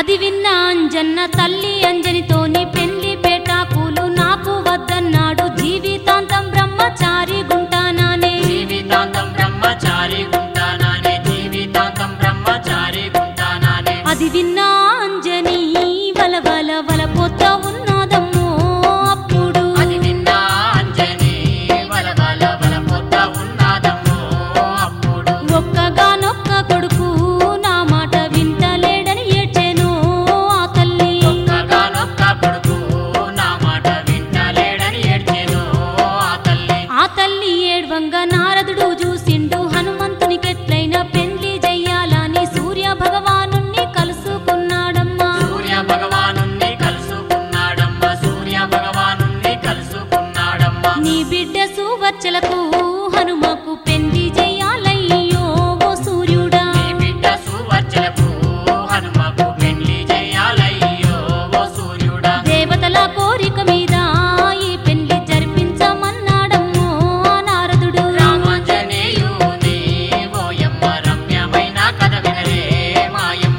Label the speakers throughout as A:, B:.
A: అది విన్న అంజన్న తల్లి అంజనితోని పెళ్లి పేటాకులు నాకు వద్దన్నాడు జీవితాంతం బ్రహ్మచారి గుంటానానే
B: జీవితాంతం బ్రహ్మచారి గుంటానానే జీవితాంతం బ్రహ్మచారి గుంటానానే
A: అది విన్న అంజని వల వల వల పొత్త ఉన్నదమ్మో అప్పుడు
B: అది విన్నా అంజని వల వల వల పొద్ద ఉన్నాదమ్మో అప్పుడు
A: ఒక్కగానొక్క కొడుకు నా మాట వింటలేడని ఏడ్చెను ఆ తల్లి
B: ఒక్కగానొక్క కొడుకు నా మాట వింటలేడని ఏడ్చెను ఆ తల్లి
A: ఆ తల్లి ఏడ్వంగా నారదుడు చూసిండు హనుమంతునికెట్లయినా పెళ్లి చెయ్యాలని సూర్య భగవాను కలుసుకున్నాడమ్మా
B: సూర్య భగవానుణ్ణి కలుసుకున్నాడమ్మ సూర్య భగవానుణ్ణి కలుసుకున్నాడమ్మ
A: నీ బిడ్డ సువచ్చలకు హనుమకు పెళ్లి చెయ్యాలయ్యో ఓ సూర్యుడా
B: నీ బిడ్డ సువర్చలకు హనుమకు పెళ్లి చేయాలయ్యో ఓ సూర్యుడా
A: దేవతల కోరిక మీద ఈ పెళ్లి జరిపించమన్నాడమ్మో ఆ నారదుడు
B: రామాంజనేయుని ఓయమ్మ రమ్యమైన కథ వినలే మాయమ్మ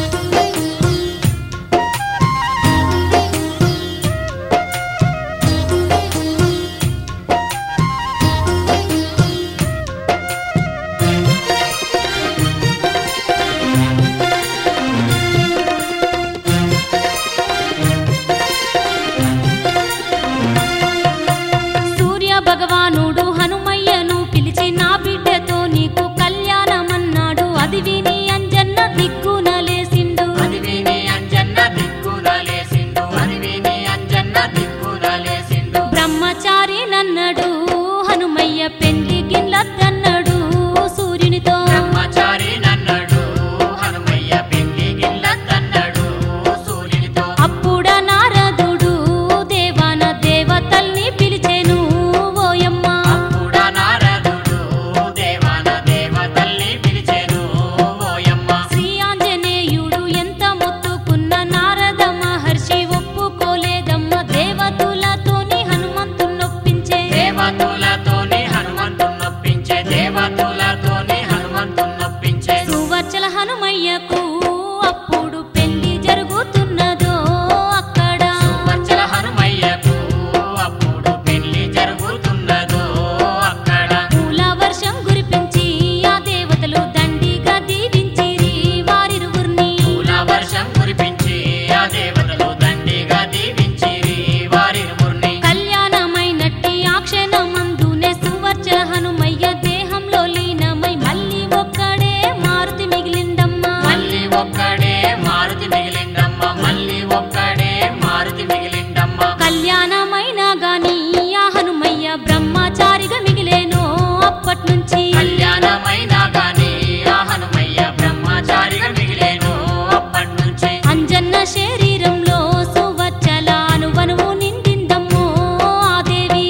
A: సూర్య భగవానుడు హనుమయ్యను పిలిచి నా బిడ్డతో నీకు కళ్యాణమన్నాడు అది విని అంజన్న దిక్కున లేసిండు
B: అది విని అంజన్న దిక్కున లేసిండు అది విని అంజన్న దిక్కున లేసిండు
A: బ్రహ్మచారి నన్నడు హనుమయ్య పెళ్లి గిల్లద్దన్నాడు సూర్యునితో
B: బ్రహ్మచారి నన్నడు హనుమయ్య పెళ్లి గిల్లద్దన్నాడు సూర్యునితో
A: అప్పుడ నారదుడు దేవాన దేవతల్ని పిలిచెను ఓయమ్మ
B: అప్పుడ నారదుడు దేవాన దేవతల్ని పిలిచెను ఓయమ్మ
A: శ్రీ ఆంజనేయుడు ఎంత మొత్తుకున్న నారద మహర్షి ఒప్పుకోలేదమ్మ దేవతులతోని హనుమంతున్నొప్పించే
B: దేవతులతోని హనుమంతున్నొప్పించే దేవతులతోని హనుమంతున్నొప్పించే
A: సువర్చల హనుమయ్యకు అప్పుడు పెళ్లి జరుగుతున్నదో అక్కడ
B: వచ్చల హనుమయ్యకు అప్పుడు పెళ్లి జరుగుతున్నదో అక్కడ
A: పూల వర్షం కురిపించి ఆ దేవతలు దండిగా దీవించిరి వారిరువురిని
B: పూల వర్షం కురిపించి ఆ దేవతలు దండిగా దీవించిరి వారిరువురిని
A: కళ్యాణమైనట్టి ఆ క్షణమందునే సువర్చల హనుమయ్య దేహంలో లీనమై మళ్ళీ ఒక్కడే మారుతి మిగిలిందమ్మా
B: మళ్ళీ ఒక్కడే మారుతి మిగిలిందమ్మ మళ్ళీ ఒక్కడే మారుతి మిగిలిందమ్మ
A: కళ్యాణమైనా గాని ఆ హనుమయ్య బ్రహ్మచారిగా మిగిలేనో అప్పట్నుంచి
B: కళ్యాణమైనా గాని ఆ హనుమయ్య బ్రహ్మచారిగా మిగిలేను అప్పటినుంచి
A: అంజన్న శరీరంలో సువచ్చల అనువనువు నిండిందమ్మో ఆ దేవి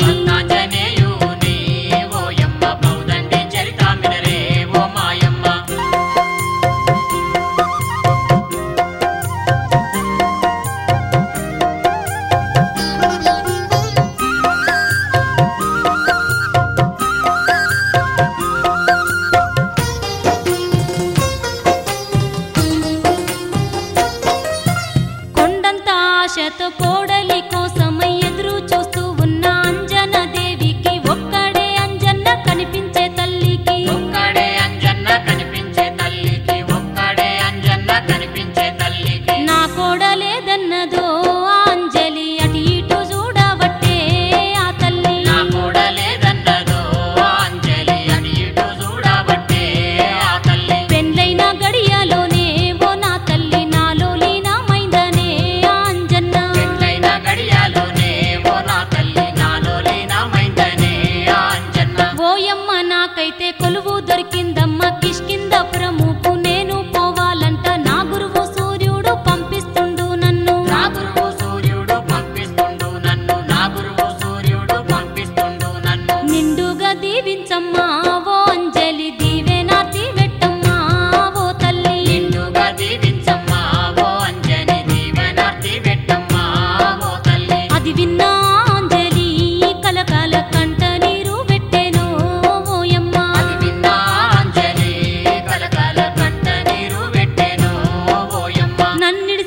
B: ఆంజనేయుని ఓయమ్మ బౌదండి చరితామినరే ఓ మాయమ్మ
A: కొండంత ఆశతో కోడలి కోసమై ఎదురు చూస్తూ ఉన్న అంజన దేవికి ఒక్కడే అంజన్న కనిపించే తల్లికి
B: ఒక్కడే అంజన్న కనిపించే తల్లికి ఒక్కడే అంజన్న కనిపించే తల్లికి
A: నా కోడలేదన్నదో ఆ అంజలి అటు ఇటు చూడబట్టే ఆ తల్లి
B: నా కూడా లేదన్నదో ఆ అంజలి అటు ఇటు చూడబట్టే ఆ తల్లి
A: పెండ్లైన గడియలోనే ఓ నా తల్లి నాలో లీనమైందనే ఆ అంజన్న
B: పెళ్ళైన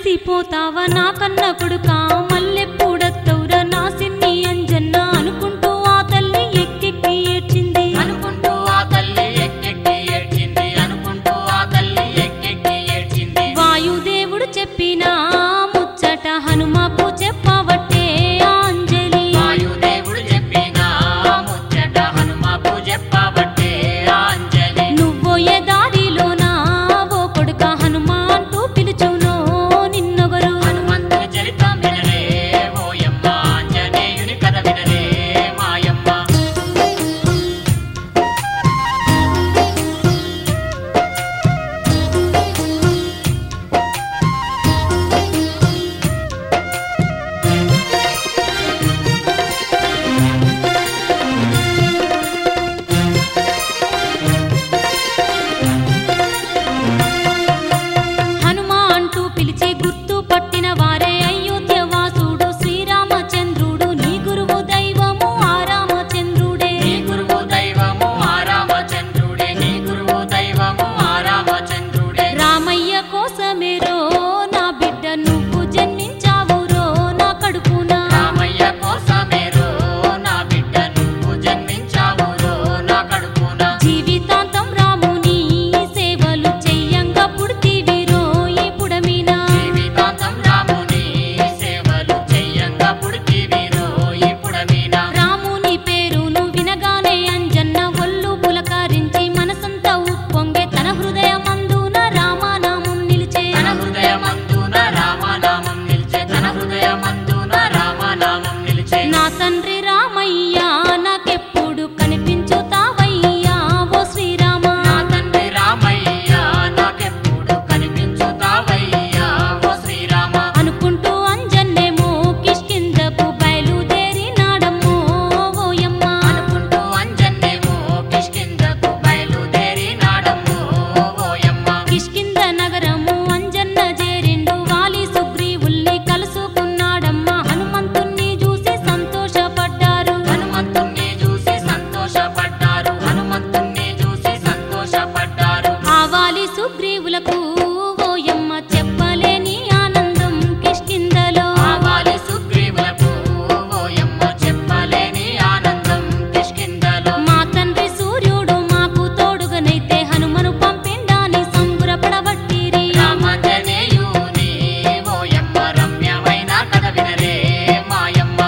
A: కలిసిపోతావా నా కన్న కొడుక మల్లెప్పుడత్తవురా నా సిన్ని అంజన్న అనుకుంటూ ఆ తల్లి ఎక్కెక్కి ఏడ్చింది
B: అనుకుంటూ ఆ తల్లి ఎక్కెక్కి ఏడ్చింది అనుకుంటూ ఆ తల్లి ఎక్కెక్కి ఏడ్చింది
A: వాయుదేవుడు చెప్పిన ముచ్చట హనుమాకు చెప్పవట్టే అంజలి
B: వాయుదేవుడు చెప్పిన ముచ్చట హనుమాకు చెప్పబట్టే అంజలి
A: నువ్వోయే దారిలోనా ఓ కొడుక హనుమా అంటూ పిలుచునో నిన్నొగరు
B: హనుమంతుని చరితం వినరే ఓయమ్మ ఆంజనేయుని కథ వినరే మాయమ్మ
A: హనుమా అంటూ పిలిచి గుర్తు పట్టిన వారే అయోధ్య వాసుడు శ్రీరామచంద్రుడు నీ గురువు దైవము ఆ రామచంద్రుడే
B: నీ గురువు దైవము ఆ రామచంద్రుడే నీ గురువు దైవము ఆ రామచంద్రుడే
A: రామయ్య కోసమేరో నా బిడ్డ నువ్వు జన్మించావురో నా కడుపున
B: రామయ్య కోసమేరో నా బిడ్డ నువ్వు జన్మించావురో నా కడుపున
A: జీవితాంతం రాముని సేవలు చెయ్యంగా పుడితివిరో ఈ పుడమిన
B: జీవితాంతం రాముని సేవలు చెయ్యంగా పుడితివిరో ఇప్పుడమీన
A: రాముని పేరును వినగానే అంజన్న ఒళ్ళు పులకరించి మనసంతా ఉప్పొంగే తన హృదయమందున రామనామం నిలిచే
B: తన హృదయమందున రామనామం నిలిచే తన హృదయమందున రామనామం నిలిచే
A: నా తండ్రి రామయ్య నాకెప్పుడు కనిపించుతావయ్యా ఓ శ్రీరామ
B: నా తండ్రి రామయ్య నాకెప్పుడు కనిపించుతావయ్యా ఓ శ్రీరామ
A: అనుకుంటూ అంజన్నేమో కిష్కిందకు బయలుదేరినాడమ్మో ఓయమ్మ
B: అనుకుంటూ అంజన్నేమో కిష్కిందకు బయలుదేరినాడమ్మో ఓయమ్మ
A: కిష్కింద నగరము అంజన్న చేరిండు వాలి సుగ్రీవుల్ని కలుసుకున్నాడమ్మ హనుమంతుణ్ణి చూసి సంతోషపడ్డారు
B: హనుమంతుణ్ణి చూసి సంతోషపడ్డారు హనుమంతుణ్ణి చూసి సంతోషపడ్డారు
A: ఆ వాలి సుగ్రీవులకు ఓయమ్మ చెప్పలేని ఆనందం కిష్కిందలో
B: ఆవాలి సుగ్రీవులకు ఓయమ్మ చెప్పలేని ఆనందం కిష్కిందలో
A: మా తండ్రి సూర్యుడు మాకు తోడుగనైతే హనుమను పంపిండాని సంబురపడబట్టిరి
B: రామాంజనేయుని ఓయమ్మ రమ్యమైన కథ వినరే మాయమ్మ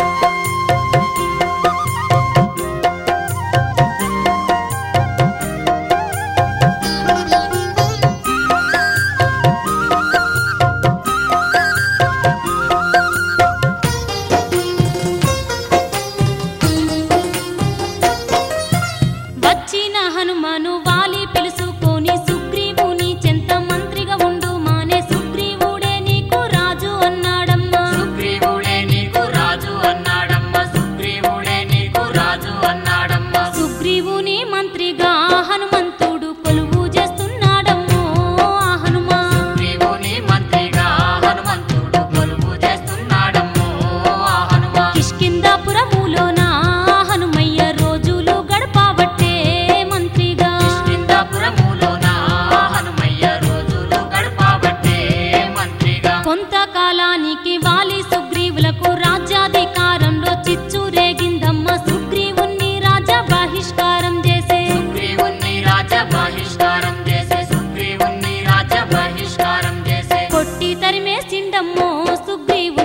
A: వచ్చిన హనుమను వాలి పిలుసుకొని సుగ్రీవుని చెంత మంత్రిగా ఉండు మానే సుగ్రీవుడే నీకు రాజు అన్నాడమ్మా
B: సుగ్రీవుడే నీకు రాజు అన్నాడమ్మ సుగ్రీవుడే నీకు రాజు అన్నాడమ్మ
A: సుగ్రీవుని మంత్రిగా హనుమంతుడు కొలువు చేస్తున్నాడమ్మో ఆ హనుమా
B: సుగ్రీవుని మంత్రిగా హనుమంతుడు కొలువు చేస్తున్నాడమ్మో ఆ హనుమ
A: కిష్కిందాపురములోన హనుమయ్య రోజులు గడపబట్టే మంత్రిగా
B: కిష్కిందాపురములోన హనుమయ్య రోజులు గడపబట్టే మంత్రిగా
A: కొంతకాలానికి వాలి సుగ్రీవులకు రాజ్యాధికారంలో చిచ్చు రేగిందమ్మ సుగ్రీవుణ్ణి రాజా బహిష్కారం చేసే
B: సుగ్రీవుని రాజ బహిష్కారం చేసే సుగ్రీవుని రాజ బహిష్కారం చేసే
A: కొట్టి తరిమేసిండమ్మో సుగ్రీవు